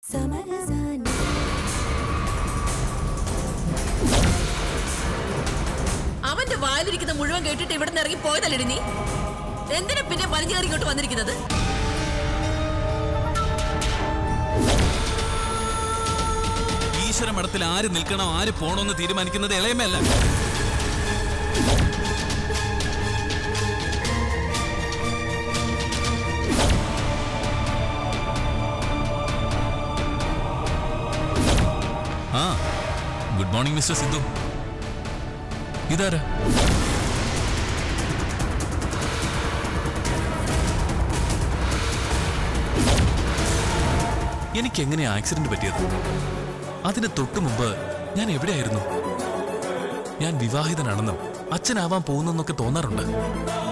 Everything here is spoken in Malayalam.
അവന്റെ വായിലിരിക്കുന്ന മുഴുവൻ കേട്ടിട്ട് ഇവിടെ നിന്ന് ഇറങ്ങി പോയതല്ലേ നീ എന്തിനാ പിന്നെ വലിഞ്ഞേറി ഇങ്ങോട്ട് വന്നിരിക്കുന്നത് ഈശ്വര മഠത്തിൽ ആര് നിൽക്കണോ ആര് പോണോന്ന് തീരുമാനിക്കുന്നത് ഇളയമല്ല ആ ഗുഡ് മോർണിംഗ് മിസ്റ്റർ സിദ്ധു ഇതാരാ എനിക്ക് എങ്ങനെയാ ആക്സിഡന്റ് പറ്റിയത് അതിന് തൊട്ടു മുമ്പ് ഞാൻ എവിടെയായിരുന്നു ഞാൻ വിവാഹിതനാണെന്നും അച്ഛനാവാൻ പോകുന്നെന്നൊക്കെ തോന്നാറുണ്ട്